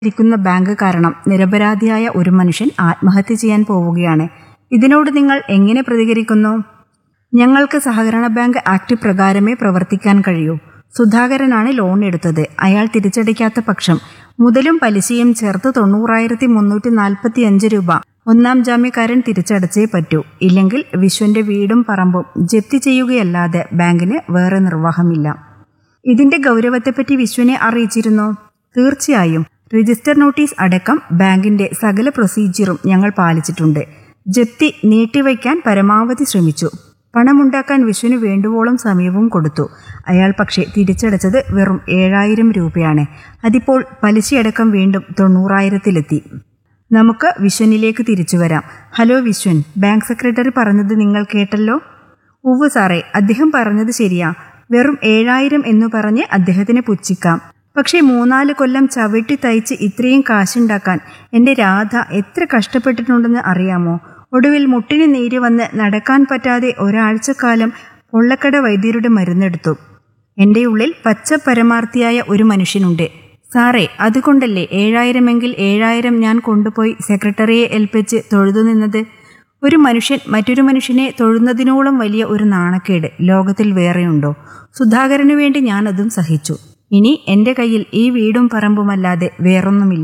ഇരിക്കുന്ന ബാങ്ക് കാരണം നിരപരാധിയായ ഒരു മനുഷ്യൻ ആത്മഹത്യ ചെയ്യാൻ പോവുകയാണ് ഇതിനോട് നിങ്ങൾ എങ്ങനെ പ്രതികരിക്കുന്നു ഞങ്ങൾക്ക് സഹകരണ ബാങ്ക് ആക്ട് പ്രകാരമേ പ്രവർത്തിക്കാൻ കഴിയൂ സുധാകരനാണ് ലോൺ എടുത്തത് അയാൾ തിരിച്ചടയ്ക്കാത്ത പക്ഷം മുതലും പലിശയും ചേർത്ത് തൊണ്ണൂറായിരത്തി മുന്നൂറ്റി നാൽപ്പത്തി അഞ്ച് രൂപ ഒന്നാം ജാമ്യക്കാരൻ തിരിച്ചടച്ചേ പറ്റൂ ഇല്ലെങ്കിൽ വിശ്വന്റെ വീടും പറമ്പും ജപ്തി ചെയ്യുകയല്ലാതെ ബാങ്കിന് വേറെ നിർവാഹമില്ല ഇതിന്റെ ഗൗരവത്തെപ്പറ്റി വിശ്വനെ അറിയിച്ചിരുന്നോ തീർച്ചയായും രജിസ്റ്റർ നോട്ടീസ് അടക്കം ബാങ്കിന്റെ സകല പ്രൊസീജിയറും ഞങ്ങൾ പാലിച്ചിട്ടുണ്ട് ജപ്തി നീട്ടിവയ്ക്കാൻ പരമാവധി ശ്രമിച്ചു പണമുണ്ടാക്കാൻ വിശ്വന് വേണ്ടുവോളം സമയവും കൊടുത്തു അയാൾ പക്ഷേ തിരിച്ചടച്ചത് വെറും ഏഴായിരം രൂപയാണ് അതിപ്പോൾ പലിശയടക്കം വീണ്ടും തൊണ്ണൂറായിരത്തിലെത്തി നമുക്ക് വിശ്വനിലേക്ക് തിരിച്ചു വരാം ഹലോ വിശ്വൻ ബാങ്ക് സെക്രട്ടറി പറഞ്ഞത് നിങ്ങൾ കേട്ടല്ലോ ഉവ്വ് സാറേ അദ്ദേഹം പറഞ്ഞത് ശരിയാ വെറും ഏഴായിരം എന്നു പറഞ്ഞ് അദ്ദേഹത്തിന് പുച്ഛിക്കാം പക്ഷേ മൂന്നാല് കൊല്ലം ചവിട്ടി തയ്ച്ച് ഇത്രയും കാശുണ്ടാക്കാൻ എൻ്റെ രാധ എത്ര കഷ്ടപ്പെട്ടിട്ടുണ്ടെന്ന് അറിയാമോ ഒടുവിൽ മുട്ടിന് നീര് വന്ന് നടക്കാൻ പറ്റാതെ ഒരാഴ്ചക്കാലം പൊള്ളക്കട വൈദ്യരുടെ മരുന്നെടുത്തു എൻ്റെ ഉള്ളിൽ പച്ച പരമാർത്ഥിയായ ഒരു മനുഷ്യനുണ്ട് സാറേ അതുകൊണ്ടല്ലേ ഏഴായിരമെങ്കിൽ ഏഴായിരം ഞാൻ കൊണ്ടുപോയി സെക്രട്ടറിയെ ഏൽപ്പിച്ച് തൊഴുതു നിന്നത് ഒരു മനുഷ്യൻ മറ്റൊരു മനുഷ്യനെ തൊഴുന്നതിനോളം വലിയ ഒരു നാണക്കേട് ലോകത്തിൽ വേറെയുണ്ടോ സുധാകരനു വേണ്ടി ഞാനതും സഹിച്ചു ഇനി എൻ്റെ കയ്യിൽ ഈ വീടും പറമ്പുമല്ലാതെ വേറൊന്നുമില്ല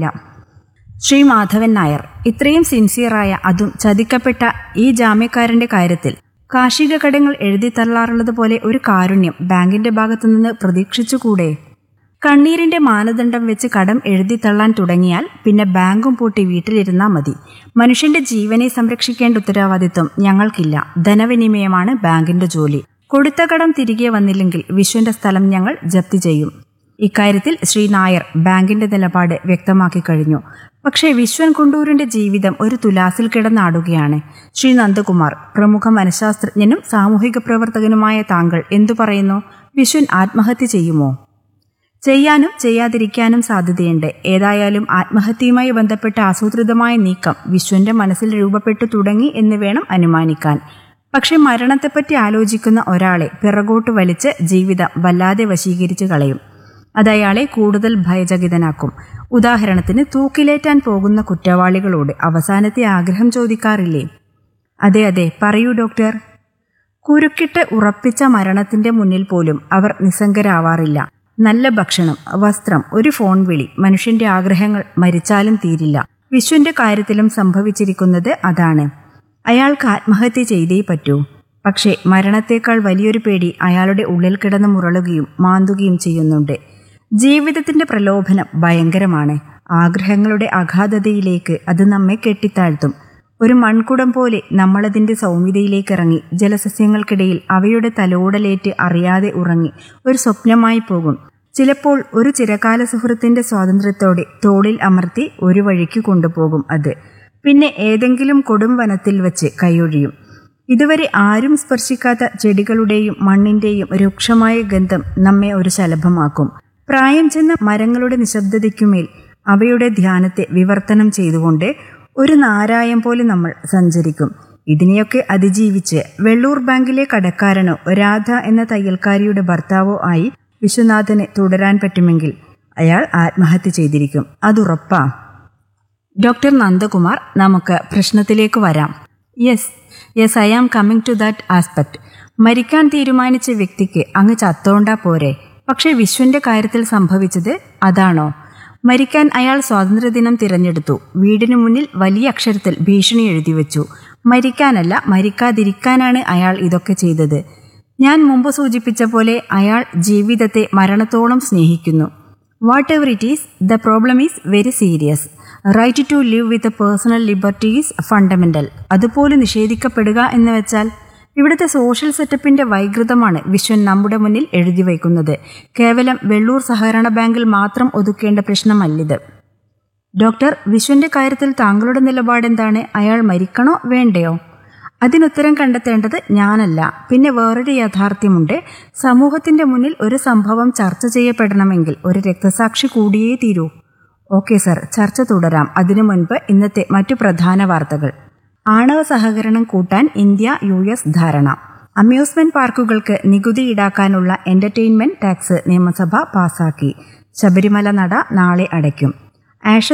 ശ്രീ മാധവൻ നായർ ഇത്രയും സിൻസിയറായ അതും ചതിക്കപ്പെട്ട ഈ ജാമ്യക്കാരന്റെ കാര്യത്തിൽ കാർഷിക കടങ്ങൾ എഴുതി തള്ളാറുള്ളത് പോലെ ഒരു കാരുണ്യം ബാങ്കിന്റെ ഭാഗത്തുനിന്ന് പ്രതീക്ഷിച്ചുകൂടെ കണ്ണീരിന്റെ മാനദണ്ഡം വെച്ച് കടം എഴുതി തള്ളാൻ തുടങ്ങിയാൽ പിന്നെ ബാങ്കും പൂട്ടി വീട്ടിലിരുന്നാൽ മതി മനുഷ്യന്റെ ജീവനെ സംരക്ഷിക്കേണ്ട ഉത്തരവാദിത്വം ഞങ്ങൾക്കില്ല ധനവിനിമയമാണ് ബാങ്കിന്റെ ജോലി കൊടുത്ത കടം തിരികെ വന്നില്ലെങ്കിൽ വിശ്വന്റെ സ്ഥലം ഞങ്ങൾ ജപ്തി ചെയ്യും ഇക്കാര്യത്തിൽ ശ്രീ നായർ ബാങ്കിന്റെ നിലപാട് വ്യക്തമാക്കി കഴിഞ്ഞു പക്ഷേ വിശ്വൻ കുണ്ടൂരിന്റെ ജീവിതം ഒരു തുലാസിൽ കിടന്നാടുകയാണ് ശ്രീ നന്ദകുമാർ പ്രമുഖ മനഃശാസ്ത്രജ്ഞനും സാമൂഹിക പ്രവർത്തകനുമായ താങ്കൾ എന്തു പറയുന്നു വിശ്വൻ ആത്മഹത്യ ചെയ്യുമോ ചെയ്യാനും ചെയ്യാതിരിക്കാനും സാധ്യതയുണ്ട് ഏതായാലും ആത്മഹത്യയുമായി ബന്ധപ്പെട്ട ആസൂത്രിതമായ നീക്കം വിശ്വന്റെ മനസ്സിൽ രൂപപ്പെട്ടു തുടങ്ങി എന്ന് വേണം അനുമാനിക്കാൻ പക്ഷെ മരണത്തെപ്പറ്റി ആലോചിക്കുന്ന ഒരാളെ പിറകോട്ട് വലിച്ച് ജീവിതം വല്ലാതെ വശീകരിച്ചു കളയും അതയാളെ കൂടുതൽ ഭയചകിതനാക്കും ഉദാഹരണത്തിന് തൂക്കിലേറ്റാൻ പോകുന്ന കുറ്റവാളികളോട് അവസാനത്തെ ആഗ്രഹം ചോദിക്കാറില്ലേ അതെ അതെ പറയൂ ഡോക്ടർ കുരുക്കിട്ട് ഉറപ്പിച്ച മരണത്തിന്റെ മുന്നിൽ പോലും അവർ നിസ്സംഗരാവാറില്ല നല്ല ഭക്ഷണം വസ്ത്രം ഒരു ഫോൺ വിളി മനുഷ്യന്റെ ആഗ്രഹങ്ങൾ മരിച്ചാലും തീരില്ല വിശ്വന്റെ കാര്യത്തിലും സംഭവിച്ചിരിക്കുന്നത് അതാണ് അയാൾക്ക് ആത്മഹത്യ ചെയ്തേ പറ്റൂ പക്ഷേ മരണത്തേക്കാൾ വലിയൊരു പേടി അയാളുടെ ഉള്ളിൽ കിടന്ന് മുരളുകയും മാന്തുകയും ചെയ്യുന്നുണ്ട് ജീവിതത്തിന്റെ പ്രലോഭനം ഭയങ്കരമാണ് ആഗ്രഹങ്ങളുടെ അഗാധതയിലേക്ക് അത് നമ്മെ കെട്ടിത്താഴ്ത്തും ഒരു മൺകുടം പോലെ നമ്മളതിന്റെ സൗമ്യതയിലേക്ക് ഇറങ്ങി ജലസസ്യങ്ങൾക്കിടയിൽ അവയുടെ തലോടലേറ്റ് അറിയാതെ ഉറങ്ങി ഒരു സ്വപ്നമായി പോകും ചിലപ്പോൾ ഒരു ചിരകാല സുഹൃത്തിന്റെ സ്വാതന്ത്ര്യത്തോടെ തോളിൽ അമർത്തി ഒരു വഴിക്ക് കൊണ്ടുപോകും അത് പിന്നെ ഏതെങ്കിലും കൊടും വനത്തിൽ വെച്ച് കൈയൊഴിയും ഇതുവരെ ആരും സ്പർശിക്കാത്ത ചെടികളുടെയും മണ്ണിന്റെയും രൂക്ഷമായ ഗന്ധം നമ്മെ ഒരു ശലഭമാക്കും പ്രായം ചെന്ന മരങ്ങളുടെ നിശബ്ദതയ്ക്കുമേൽ അവയുടെ ധ്യാനത്തെ വിവർത്തനം ചെയ്തുകൊണ്ട് ഒരു നാരായം പോലെ നമ്മൾ സഞ്ചരിക്കും ഇതിനെയൊക്കെ അതിജീവിച്ച് വെള്ളൂർ ബാങ്കിലെ കടക്കാരനോ രാധ എന്ന തയ്യൽക്കാരിയുടെ ഭർത്താവോ ആയി വിശ്വനാഥന് തുടരാൻ പറ്റുമെങ്കിൽ അയാൾ ആത്മഹത്യ ചെയ്തിരിക്കും അതുറപ്പാ ഡോക്ടർ നന്ദകുമാർ നമുക്ക് പ്രശ്നത്തിലേക്ക് വരാം yes yes I am coming to that aspect മരിക്കാൻ തീരുമാനിച്ച വ്യക്തിക്ക് അങ്ങ് ചത്തോണ്ടാ പോരെ പക്ഷേ വിശ്വന്റെ കാര്യത്തിൽ സംഭവിച്ചത് അതാണോ മരിക്കാൻ അയാൾ സ്വാതന്ത്ര്യദിനം തിരഞ്ഞെടുത്തു വീടിനു മുന്നിൽ വലിയ അക്ഷരത്തിൽ ഭീഷണി എഴുതി വെച്ചു മരിക്കാനല്ല മരിക്കാതിരിക്കാനാണ് അയാൾ ഇതൊക്കെ ചെയ്തത് ഞാൻ മുമ്പ് സൂചിപ്പിച്ച പോലെ അയാൾ ജീവിതത്തെ മരണത്തോളം സ്നേഹിക്കുന്നു whatever it is the problem is very serious right to live with personal liberty is fundamental അതുപോലെ നിഷേധിക്കപ്പെടുക എന്ന് വെച്ചാൽ ഇവിടുത്തെ സോഷ്യൽ സെറ്റപ്പിന്റെ വൈകൃതമാണ് വിശ്വൻ നമ്മുടെ മുന്നിൽ എഴുതി വയ്ക്കുന്നത് കേവലം വെള്ളൂർ സഹകരണ ബാങ്കിൽ മാത്രം ഒതുക്കേണ്ട പ്രശ്നമല്ലിത് ഡോക്ടർ വിശ്വന്റെ കാര്യത്തിൽ താങ്കളുടെ നിലപാടെന്താണ് അയാൾ മരിക്കണോ വേണ്ടയോ അതിനുത്തരം കണ്ടെത്തേണ്ടത് ഞാനല്ല പിന്നെ വേറൊരു യാഥാർത്ഥ്യമുണ്ട് സമൂഹത്തിന്റെ മുന്നിൽ ഒരു സംഭവം ചർച്ച ചെയ്യപ്പെടണമെങ്കിൽ ഒരു രക്തസാക്ഷി കൂടിയേ തീരൂ ഓക്കെ സർ ചർച്ച തുടരാം അതിനു മുൻപ് ഇന്നത്തെ മറ്റു പ്രധാന വാർത്തകൾ ആണവ സഹകരണം കൂട്ടാൻ ഇന്ത്യ യു എസ് ധാരണ അമ്യൂസ്മെന്റ് പാർക്കുകൾക്ക് നികുതി ഈടാക്കാനുള്ള എന്റർടൈൻമെന്റ് ടാക്സ് നിയമസഭ പാസാക്കി ശബരിമല നട നാളെ അടയ്ക്കും ആഷ